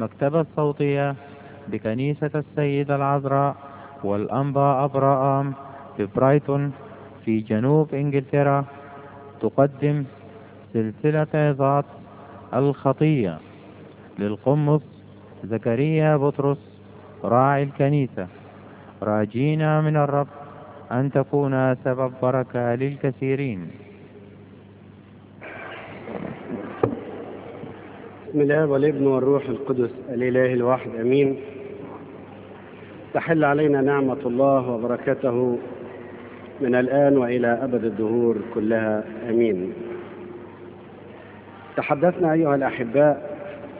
المكتبة الصوتية بكنيسة السيدة العذراء والأنبا أبراهام في برايتون في جنوب إنجلترا تقدم سلسلة عظات الخطية للقمص زكريا بطرس راعي الكنيسة راجينا من الرب أن تكون سبب بركة للكثيرين بسم الله والابن والروح القدس الإله الواحد أمين تحل علينا نعمة الله وبركته من الآن وإلى أبد الدهور كلها أمين تحدثنا أيها الأحباء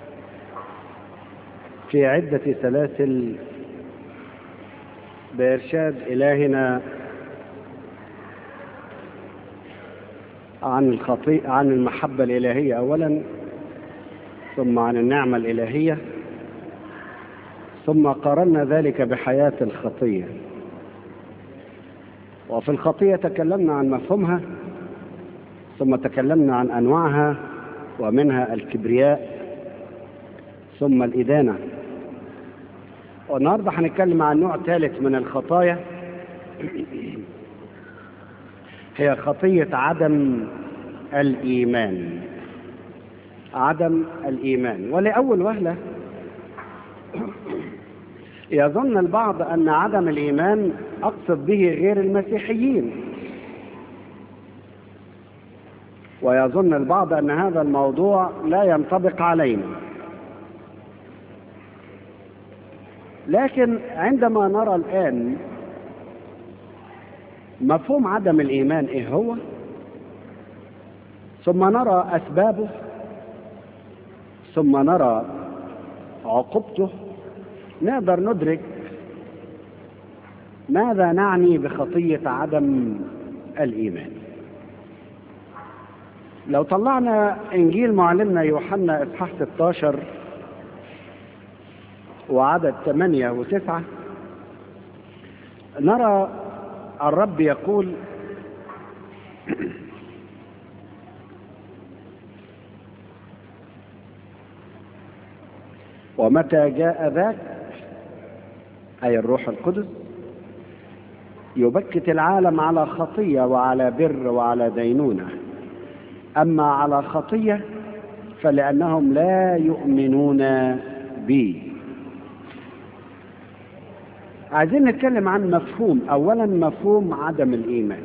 في عدة سلاسل بإرشاد إلهنا عن الخطيئة عن المحبة الإلهية أولا ثم عن النعمة الإلهية ثم قارنا ذلك بحياة الخطية وفي الخطية تكلمنا عن مفهومها ثم تكلمنا عن أنواعها ومنها الكبرياء ثم الإدانة والنهاردة هنتكلم عن نوع ثالث من الخطايا هي خطية عدم الإيمان عدم الإيمان ولأول وهلة يظن البعض أن عدم الإيمان أقصد به غير المسيحيين ويظن البعض أن هذا الموضوع لا ينطبق علينا لكن عندما نرى الآن مفهوم عدم الإيمان إيه هو ثم نرى أسبابه ثم نرى عقوبته نقدر ندرك ماذا نعني بخطية عدم الإيمان لو طلعنا إنجيل معلمنا يوحنا إصحاح 16 وعدد 8 و9 نرى الرب يقول ومتى جاء ذاك أي الروح القدس يبكت العالم على خطية وعلى بر وعلى دينونة أما على خطية فلأنهم لا يؤمنون بي عايزين نتكلم عن مفهوم أولا مفهوم عدم الإيمان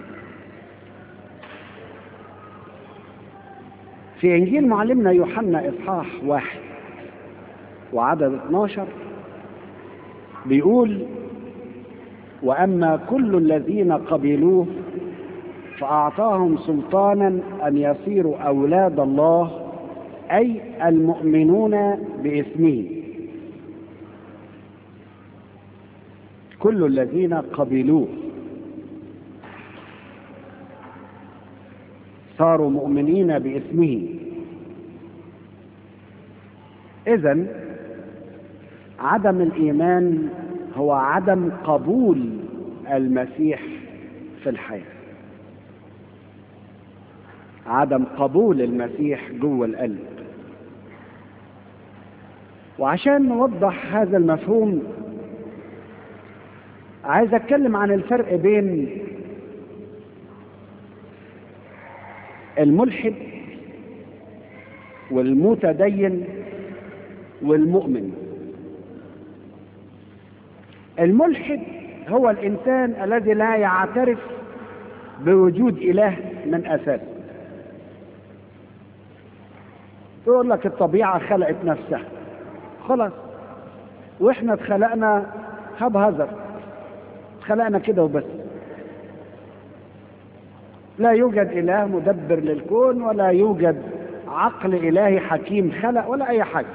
في إنجيل معلمنا يوحنا إصحاح واحد وعدد 12 بيقول وأما كل الذين قبلوه فأعطاهم سلطانا أن يصيروا أولاد الله أي المؤمنون باسمه كل الذين قبلوه صاروا مؤمنين باسمه إذا عدم الإيمان هو عدم قبول المسيح في الحياة عدم قبول المسيح جوه القلب وعشان نوضح هذا المفهوم عايز اتكلم عن الفرق بين الملحد والمتدين والمؤمن الملحد هو الإنسان الذي لا يعترف بوجود إله من أساس يقول لك الطبيعة خلقت نفسها خلاص واحنا اتخلقنا هب هزر اتخلقنا كده وبس لا يوجد إله مدبر للكون ولا يوجد عقل إلهي حكيم خلق ولا أي حاجة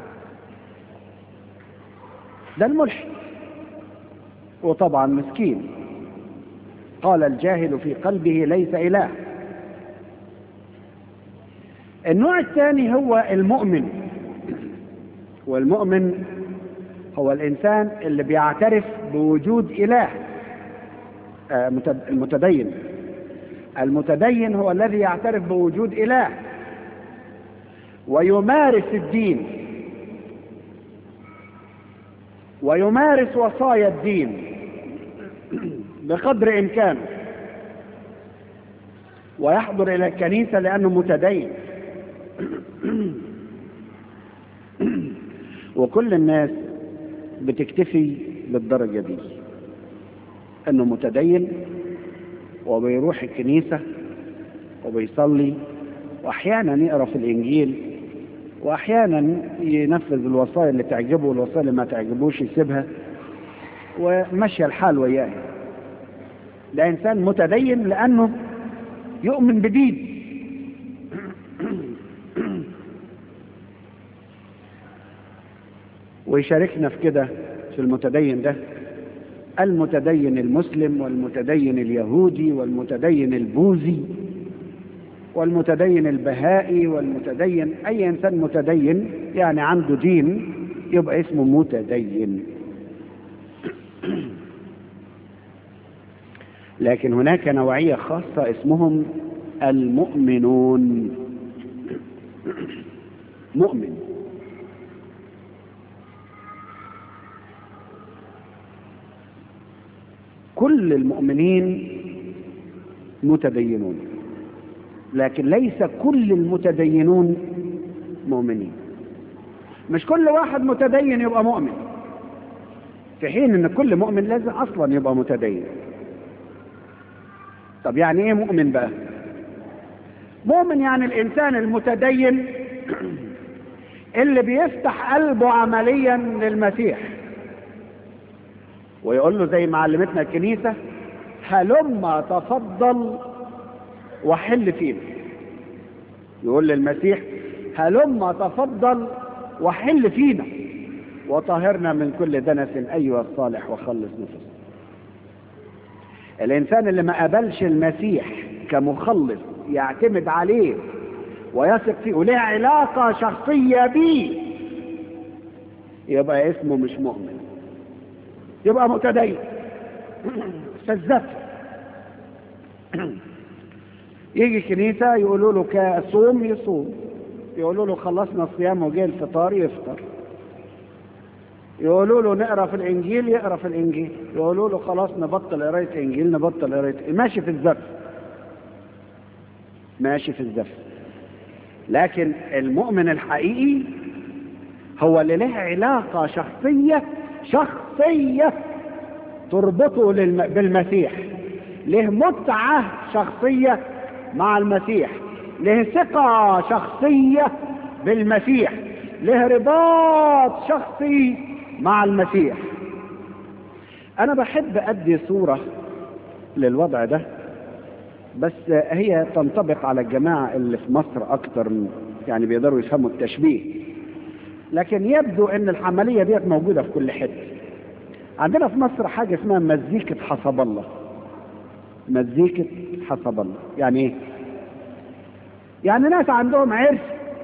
ده الملحد وطبعا مسكين قال الجاهل في قلبه ليس إله النوع الثاني هو المؤمن والمؤمن هو الإنسان اللي بيعترف بوجود إله آه، متد- المتدين المتدين هو الذي يعترف بوجود إله ويمارس الدين ويمارس وصايا الدين بقدر إمكانه ويحضر إلى الكنيسة لأنه متدين وكل الناس بتكتفي بالدرجة دي انه متدين وبيروح الكنيسة وبيصلي واحيانا يقرا في الانجيل واحيانا ينفذ الوصايا اللي تعجبه والوصايا اللي ما تعجبوش يسيبها ومشي الحال وياه ده انسان متدين لانه يؤمن بدين ويشاركنا في كده في المتدين ده المتدين المسلم والمتدين اليهودي والمتدين البوذي والمتدين البهائي والمتدين اي انسان متدين يعني عنده دين يبقى اسمه متدين لكن هناك نوعية خاصة اسمهم المؤمنون مؤمن كل المؤمنين متدينون لكن ليس كل المتدينون مؤمنين مش كل واحد متدين يبقى مؤمن في حين ان كل مؤمن لازم اصلا يبقى متدين طب يعني ايه مؤمن بقى مؤمن يعني الانسان المتدين اللي بيفتح قلبه عمليا للمسيح ويقول له زي ما علمتنا الكنيسة هلما تفضل وحل فينا يقول للمسيح هلما تفضل وحل فينا وطهرنا من كل دنس أيها الصالح وخلص نفسنا الإنسان اللي ما قبلش المسيح كمخلص يعتمد عليه ويثق فيه وليه علاقة شخصية بيه يبقى اسمه مش مؤمن يبقى متدين فالزفت يجي كنيسة يقولوا له كصوم يصوم يقولوا له خلصنا الصيام وجه الفطار يفطر يقولوا له نقرا في الانجيل يقرا في الانجيل يقولوا له خلاص نبطل قرايه انجيل نبطل قرايه ماشي في الزفت ماشي في الزفت لكن المؤمن الحقيقي هو اللي له علاقه شخصيه شخصيه تربطه للم... بالمسيح له متعه شخصيه مع المسيح له ثقه شخصيه بالمسيح له رباط شخصي مع المسيح انا بحب ادي صورة للوضع ده بس هي تنطبق على الجماعة اللي في مصر اكتر يعني بيقدروا يفهموا التشبيه لكن يبدو ان العملية ديت موجودة في كل حتة عندنا في مصر حاجة اسمها مزيكة حسب الله مزيكة حسب الله يعني ايه يعني ناس عندهم عرس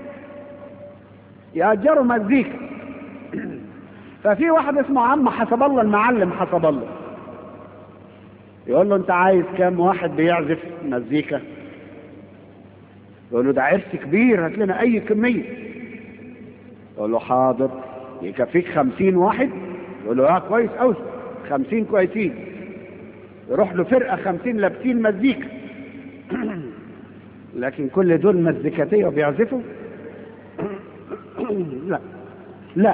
يأجروا مزيكا ففي واحد اسمه عم حسب الله المعلم حسب الله يقول له انت عايز كام واحد بيعزف مزيكا يقول له ده عرس كبير هات لنا اي كمية يقول له حاضر يكفيك خمسين واحد يقول له اه كويس اوي خمسين كويسين يروح له فرقة خمسين لابسين مزيكا لكن كل دول مزيكاتية وبيعزفوا لا لا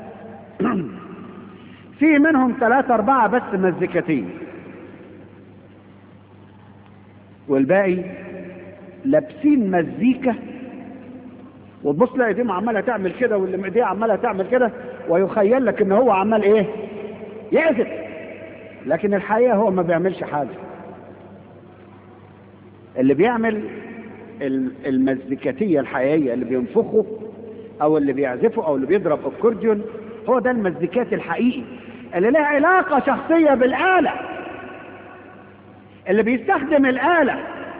في منهم ثلاثة أربعة بس مزيكتين والباقي لابسين مزيكا وتبص تلاقي ايديهم عماله تعمل كده واللي ايديه عماله تعمل كده ويخيل لك ان هو عمال ايه؟ يعزف لكن الحقيقه هو ما بيعملش حاجه اللي بيعمل المزيكاتيه الحقيقيه اللي بينفخوا او اللي بيعزفوا او اللي بيضرب اكورديون هو ده المزيكات الحقيقي اللي له علاقة شخصية بالآلة اللي بيستخدم الآلة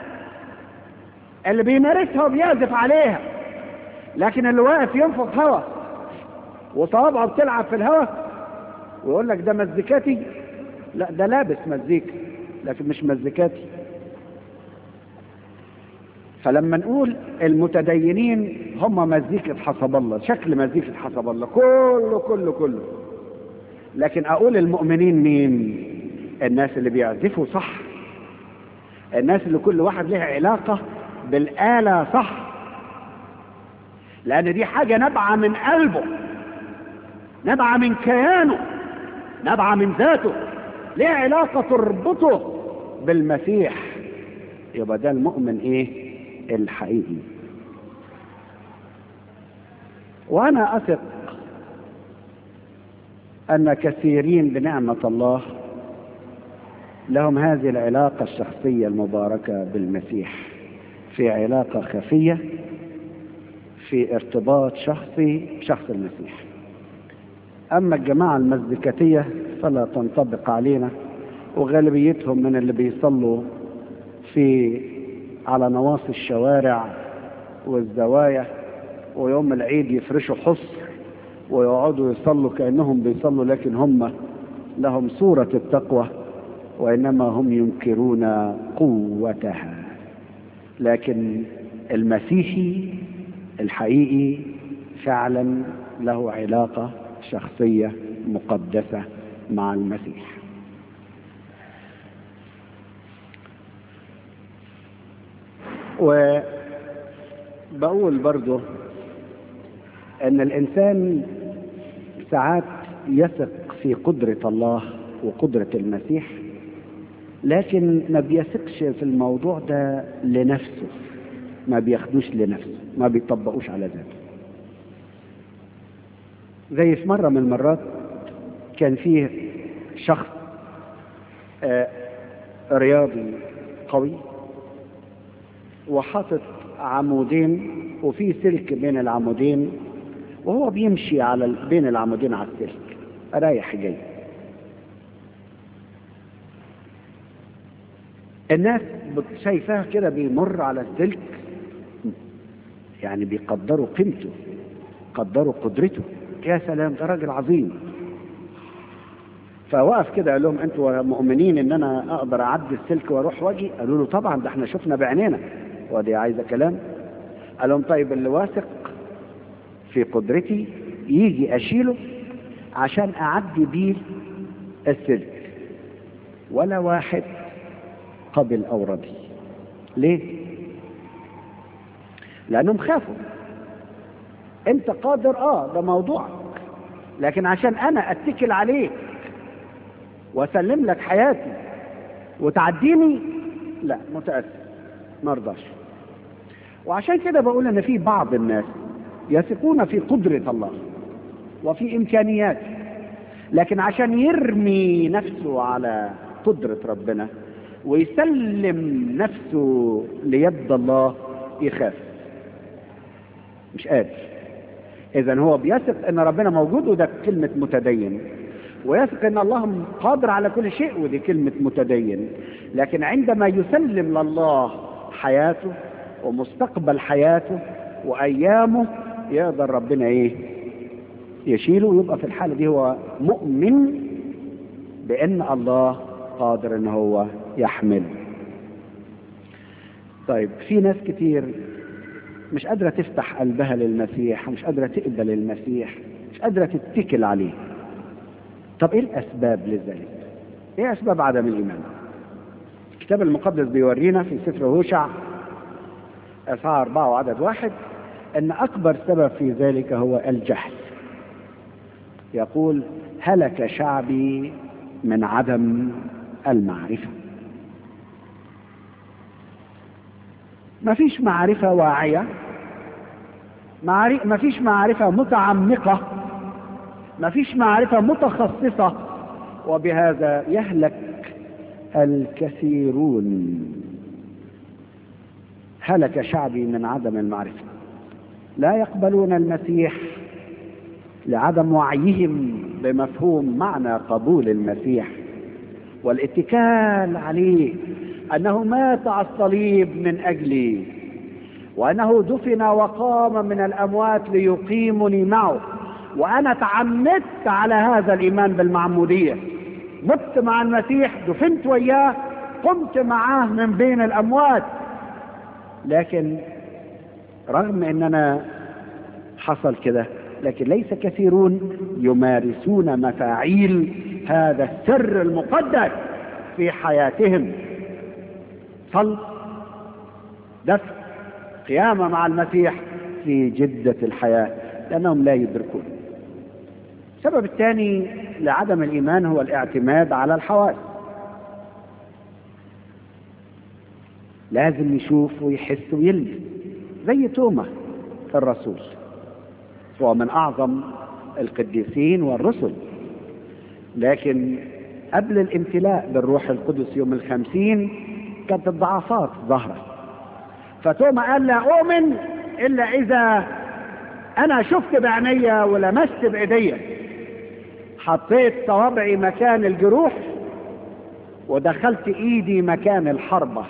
اللي بيمارسها وبيعزف عليها لكن اللي واقف ينفخ هوا وصوابعه بتلعب في الهوا ويقول لك ده مزيكاتي لا ده لابس مزيكا لكن مش مزيكاتي فلما نقول المتدينين هم مزيكة حسب الله شكل مزيكة حسب الله كله كله كله لكن اقول المؤمنين مين الناس اللي بيعزفوا صح الناس اللي كل واحد لها علاقة بالآلة صح لأن دي حاجة نبعة من قلبه نبعة من كيانه نبعة من ذاته ليه علاقة تربطه بالمسيح يبقى ده المؤمن ايه الحقيقي وانا اثق ان كثيرين بنعمة الله لهم هذه العلاقة الشخصية المباركة بالمسيح في علاقة خفية في ارتباط شخصي بشخص المسيح أما الجماعة المزدكتية فلا تنطبق علينا وغالبيتهم من اللي بيصلوا في على نواصي الشوارع والزوايا ويوم العيد يفرشوا حصر ويقعدوا يصلوا كأنهم بيصلوا لكن هم لهم صورة التقوى وإنما هم ينكرون قوتها لكن المسيحي الحقيقي فعلا له علاقة شخصية مقدسة مع المسيح وبقول برضو ان الانسان ساعات يثق في قدرة الله وقدرة المسيح لكن ما بيثقش في الموضوع ده لنفسه ما بياخدوش لنفسه ما بيطبقوش على ذاته زي في مرة من المرات كان فيه شخص آه رياضي قوي وحاطط عمودين وفي سلك بين العمودين وهو بيمشي على بين العمودين على السلك رايح جاي الناس شايفاه كده بيمر على السلك يعني بيقدروا قيمته قدروا قدرته يا سلام ده راجل عظيم فوقف كده قال لهم انتوا مؤمنين ان انا اقدر اعدي السلك واروح واجي قالوا له طبعا ده احنا شفنا بعينينا ودي عايزه كلام قال لهم طيب اللي واثق في قدرتي يجي اشيله عشان اعدي بيه السلك ولا واحد قبل او رضي ليه لانهم خافوا انت قادر اه ده موضوعك لكن عشان انا اتكل عليك واسلم لك حياتي وتعديني لا متاسف ما ارضاش وعشان كده بقول ان في بعض الناس يثقون في قدرة الله وفي امكانياته لكن عشان يرمي نفسه على قدرة ربنا ويسلم نفسه ليد الله يخاف مش قادر اذا هو بيثق ان ربنا موجود وده كلمة متدين ويثق ان الله قادر على كل شيء ودي كلمة متدين لكن عندما يسلم لله حياته ومستقبل حياته وايامه يقدر ربنا ايه يشيله ويبقى في الحالة دي هو مؤمن بان الله قادر ان هو يحمل طيب في ناس كتير مش قادرة تفتح قلبها للمسيح ومش قادرة تقبل المسيح مش قادرة تتكل عليه طب ايه الاسباب لذلك ايه اسباب عدم الايمان الكتاب المقدس بيورينا في سفر هوشع اصحاح أربعة وعدد واحد ان اكبر سبب في ذلك هو الجهل يقول هلك شعبي من عدم المعرفة ما فيش معرفة واعية ما فيش معرفة متعمقة ما فيش معرفة متخصصة وبهذا يهلك الكثيرون هلك شعبي من عدم المعرفة لا يقبلون المسيح لعدم وعيهم بمفهوم معنى قبول المسيح والاتكال عليه انه مات على الصليب من اجلي وانه دفن وقام من الاموات ليقيمني معه وانا تعمدت على هذا الايمان بالمعموديه مت مع المسيح دفنت وياه قمت معاه من بين الاموات لكن رغم ان انا حصل كده لكن ليس كثيرون يمارسون مفاعيل هذا السر المقدس في حياتهم صلب دفع قيامة مع المسيح في جدة الحياة لأنهم لا يدركون السبب الثاني لعدم الإيمان هو الاعتماد على الحواس لازم يشوف ويحس ويلمس زي توما الرسول هو من أعظم القديسين والرسل لكن قبل الامتلاء بالروح القدس يوم الخمسين كانت الضعفات ظهرت فتوما قال لا أؤمن إلا إذا أنا شفت بعينيا ولمست بإيديا حطيت صوابعي مكان الجروح ودخلت إيدي مكان الحربة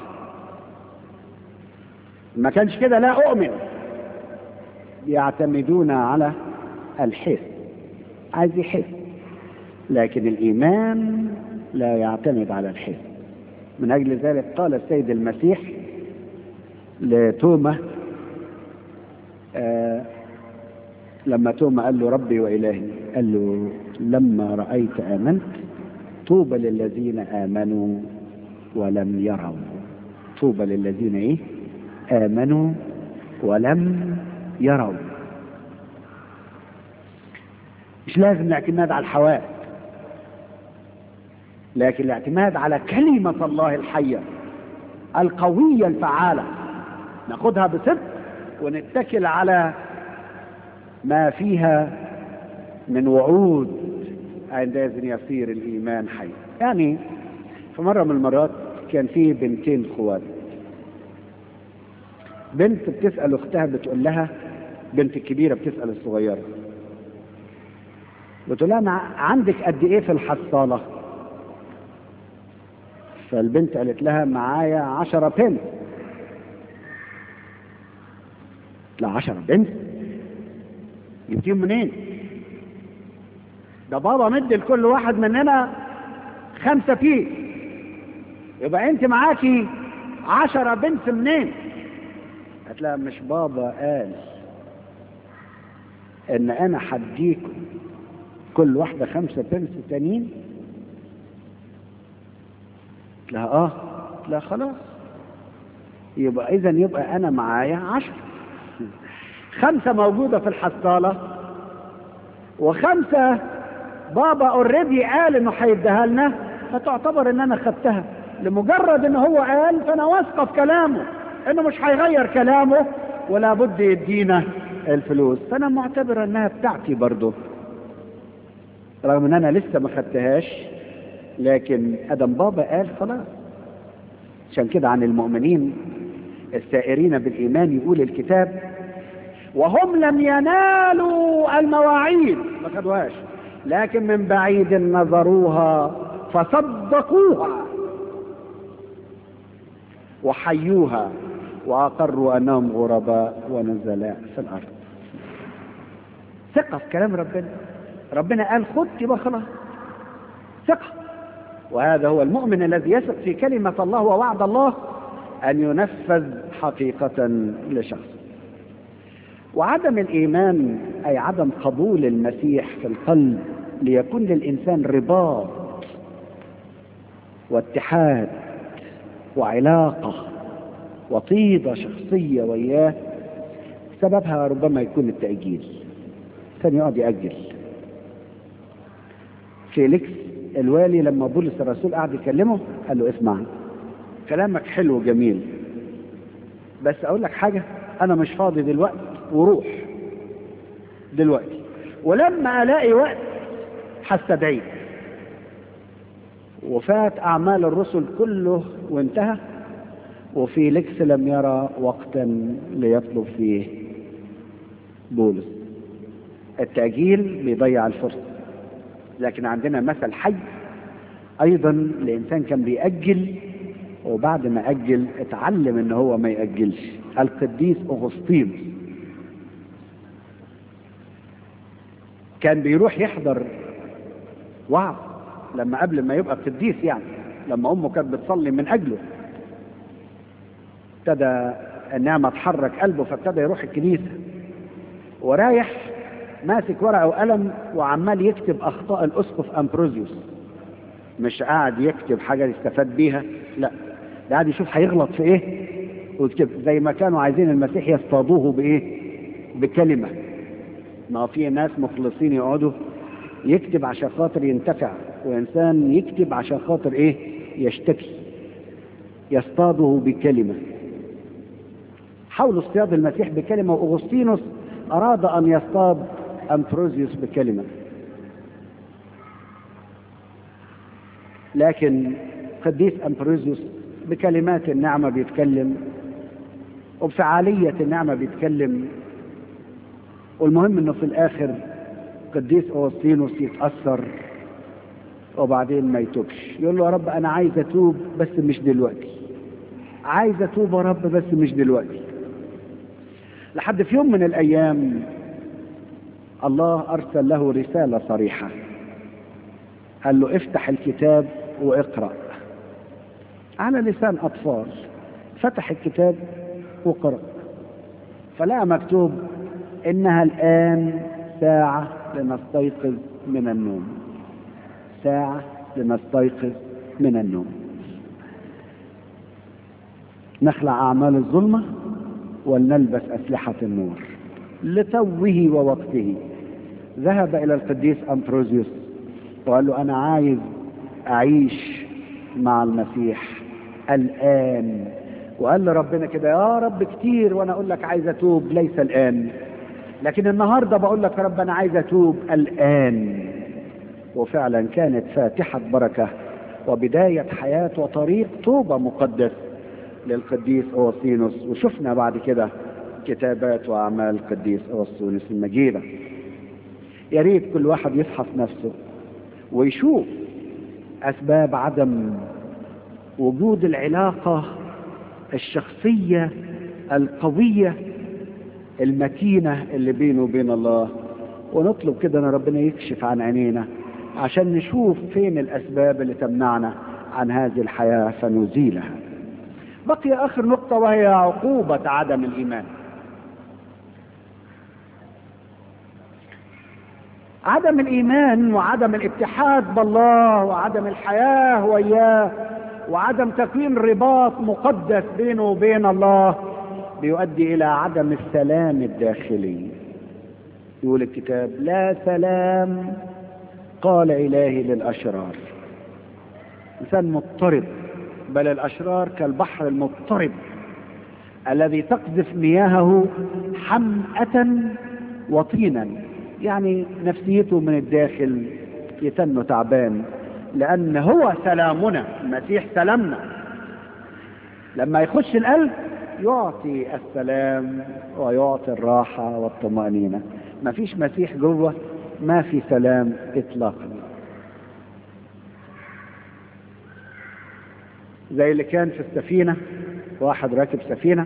ما كانش كده لا أؤمن يعتمدون على الحس عايز يحس لكن الإيمان لا يعتمد على الحس من أجل ذلك قال السيد المسيح لتوما آه لما توما قال له ربي وإلهي قال له لما رأيت آمنت طوبى للذين آمنوا ولم يروا طوبى للذين إيه آمنوا ولم يروا مش لازم الاعتماد على الحواس لكن الاعتماد على كلمة الله الحية القوية الفعالة ناخدها بصدق ونتكل على ما فيها من وعود عندئذ يصير الإيمان حي يعني في مرة من المرات كان في بنتين خوات بنت بتسأل أختها بتقول لها بنت الكبيرة بتسأل الصغيرة بتقول لها "أنا عندك قد إيه في الحصالة فالبنت قالت لها معايا عشرة بنت لا عشرة بنت جبتيهم منين ده بابا مد لكل واحد مننا خمسة فيه يبقى انت معاكي عشرة بنت منين قالت لها مش بابا قال ان انا هديكم كل واحدة خمسة بنس تانيين قلت لها اه قلت لها خلاص يبقى اذا يبقى انا معايا عشرة خمسة موجودة في الحصالة وخمسة بابا اوريدي قال انه هيديها لنا فتعتبر ان انا خدتها لمجرد ان هو قال فانا واثقه في كلامه انه مش هيغير كلامه ولا بد يدينا الفلوس فانا معتبر انها بتاعتي برضه رغم ان انا لسه ما خدتهاش لكن ادم بابا قال خلاص عشان كده عن المؤمنين السائرين بالايمان يقول الكتاب وهم لم ينالوا المواعيد ما خدوهاش لكن من بعيد نظروها فصدقوها وحيوها واقروا انهم غرباء ونزلاء في الارض ثقه في كلام ربنا ربنا قال خد يبقى خلاص ثقه وهذا هو المؤمن الذي يثق في كلمه الله ووعد الله ان ينفذ حقيقه لشخص وعدم الايمان اي عدم قبول المسيح في القلب ليكون للانسان رباط واتحاد وعلاقه وطيبه شخصيه وياه سببها ربما يكون التاجيل كان يقعد ياجل فيليكس الوالي لما بولس الرسول قعد يكلمه قال له اسمع كلامك حلو وجميل بس اقول لك حاجه انا مش فاضي دلوقتي وروح دلوقتي ولما الاقي وقت هستدعيك وفات اعمال الرسل كله وانتهى وفيليكس لم يرى وقتا ليطلب فيه بولس التأجيل بيضيع الفرصة لكن عندنا مثل حي ايضا الانسان كان بيأجل وبعد ما أجل اتعلم ان هو ما يأجلش القديس اغسطينوس كان بيروح يحضر وعظ لما قبل ما يبقى قديس يعني لما امه كانت بتصلي من اجله ابتدى النعمه تحرك قلبه فابتدى يروح الكنيسه ورايح ماسك ورقة وقلم وعمال يكتب أخطاء الأسقف أمبروزيوس مش قاعد يكتب حاجة يستفاد بيها لا ده قاعد يشوف هيغلط في إيه ويكتب زي ما كانوا عايزين المسيح يصطادوه بإيه بكلمة ما هو في ناس مخلصين يقعدوا يكتب عشان خاطر ينتفع وإنسان يكتب عشان خاطر إيه يشتكي يصطاده بكلمة حاولوا اصطياد المسيح بكلمة وأغسطينوس أراد أن يصطاد أمبروزيوس بكلمة لكن قديس أمبروزيوس بكلمات النعمة بيتكلم وبفعالية النعمة بيتكلم والمهم انه في الاخر قديس أوسطينوس يتأثر وبعدين ما يتوبش يقول له يا رب انا عايز اتوب بس مش دلوقتي عايز اتوب يا رب بس مش دلوقتي لحد في يوم من الايام الله ارسل له رسالة صريحة قال له افتح الكتاب واقرأ على لسان اطفال فتح الكتاب وقرأ فلقى مكتوب انها الان ساعة لنستيقظ من النوم ساعة لنستيقظ من النوم نخلع اعمال الظلمة ولنلبس اسلحة النور لتوه ووقته ذهب الى القديس امبروزيوس وقال له انا عايز اعيش مع المسيح الان وقال لربنا كده يا رب كتير وانا اقول لك عايز اتوب ليس الان لكن النهارده بقول لك يا رب انا عايز اتوب الان وفعلا كانت فاتحه بركه وبدايه حياه وطريق توبه مقدس للقديس اوسطينوس وشفنا بعد كده كتابات واعمال القديس اوسطينوس المجيده يا ريت كل واحد يفحص نفسه ويشوف اسباب عدم وجود العلاقه الشخصيه القويه المتينة اللي بينه وبين الله ونطلب كده ان ربنا يكشف عن عينينا عشان نشوف فين الاسباب اللي تمنعنا عن هذه الحياة فنزيلها بقي اخر نقطة وهي عقوبة عدم الايمان عدم الايمان وعدم الاتحاد بالله وعدم الحياة وياه وعدم تكوين رباط مقدس بينه وبين الله بيؤدي الى عدم السلام الداخلي يقول الكتاب لا سلام قال الهي للاشرار انسان مضطرب بل الاشرار كالبحر المضطرب الذي تقذف مياهه حمأة وطينا يعني نفسيته من الداخل يتن تعبان لان هو سلامنا المسيح سلامنا لما يخش القلب يعطي السلام ويعطي الراحة والطمأنينة ما فيش مسيح جوه ما في سلام اطلاقا زي اللي كان في السفينة واحد راكب سفينة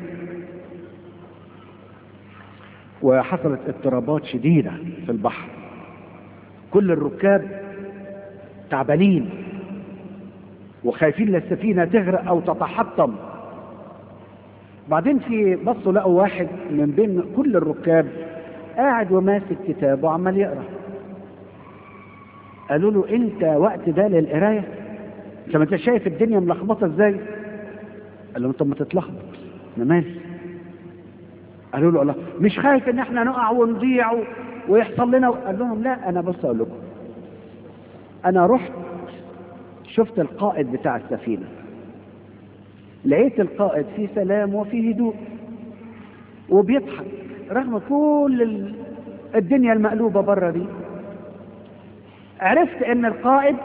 وحصلت اضطرابات شديدة في البحر كل الركاب تعبانين وخايفين للسفينة تغرق أو تتحطم بعدين في بصوا لقوا واحد من بين كل الركاب قاعد وماسك كتاب وعمال يقرا قالوا له انت وقت ده للقرايه انت ما انت شايف الدنيا ملخبطه ازاي قال لهم طب ما تتلخبط انا مالي قالوا له الله مش خايف ان احنا نقع ونضيع ويحصل لنا قال لهم لا انا بص اقول لكم انا رحت شفت القائد بتاع السفينه لقيت القائد في سلام وفي هدوء وبيضحك رغم كل الدنيا المقلوبة بره دي عرفت ان القائد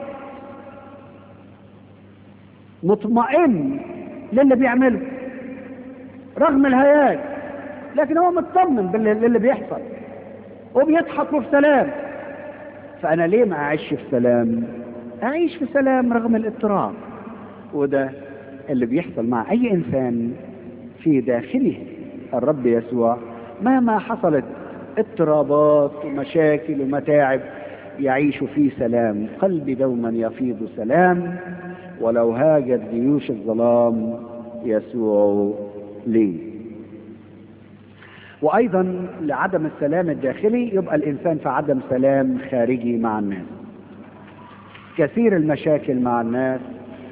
مطمئن للي بيعمله رغم الهياج لكن هو مطمن للي بيحصل وبيضحك في سلام فانا ليه ما اعيش في سلام اعيش في سلام رغم الاضطراب وده اللي بيحصل مع اي انسان في داخله الرب يسوع مهما حصلت اضطرابات ومشاكل ومتاعب يعيش في سلام قلبي دوما يفيض سلام ولو هاجت جيوش الظلام يسوع لي وايضا لعدم السلام الداخلي يبقى الانسان في عدم سلام خارجي مع الناس كثير المشاكل مع الناس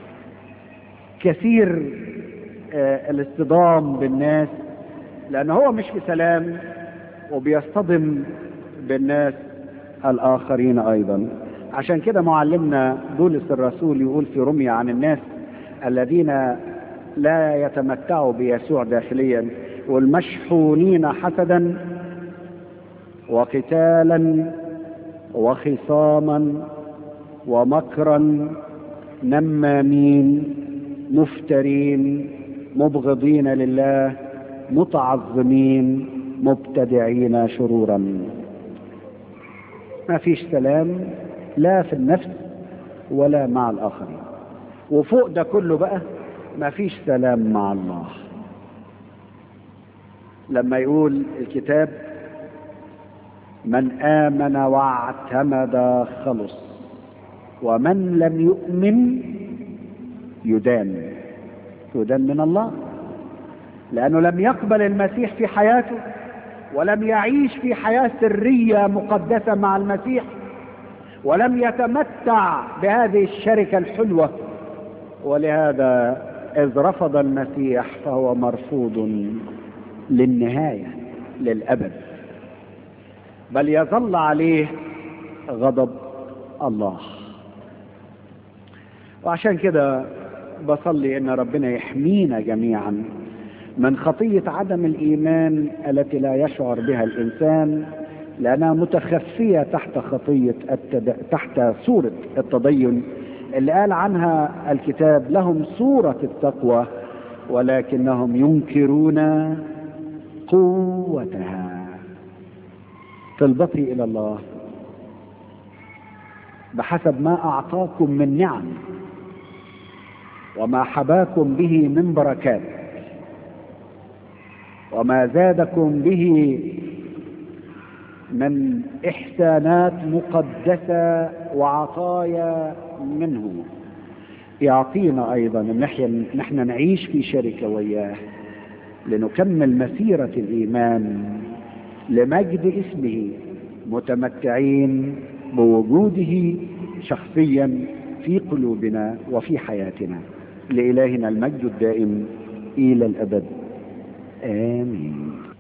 كثير آه الاصطدام بالناس لان هو مش في سلام وبيصطدم بالناس الاخرين ايضا عشان كده معلمنا بولس الرسول يقول في رمية عن الناس الذين لا يتمتعوا بيسوع داخليا والمشحونين حسدا وقتالا وخصاما ومكرا نمامين مفترين مبغضين لله متعظمين مبتدعين شرورا ما فيش سلام لا في النفس ولا مع الآخرين وفوق ده كله بقى ما فيش سلام مع الله لما يقول الكتاب من آمن واعتمد خلص ومن لم يؤمن يدان يدان من الله لأنه لم يقبل المسيح في حياته ولم يعيش في حياة سرية مقدسة مع المسيح ولم يتمتع بهذه الشركة الحلوة ولهذا إذ رفض المسيح فهو مرفوض للنهاية للأبد بل يظل عليه غضب الله وعشان كده بصلي ان ربنا يحمينا جميعا من خطية عدم الإيمان التي لا يشعر بها الإنسان لأنها متخفية تحت خطية التد... تحت صورة التدين اللي قال عنها الكتاب لهم صورة التقوى ولكنهم ينكرون قوتها طلبتي إلى الله بحسب ما أعطاكم من نعم وما حباكم به من بركات وما زادكم به من إحسانات مقدسة وعطايا منه يعطينا أيضا إن نحن نعيش في شركة وياه لنكمل مسيرة الإيمان لمجد اسمه متمتعين بوجوده شخصيا في قلوبنا وفي حياتنا لإلهنا المجد الدائم إلى الأبد آمين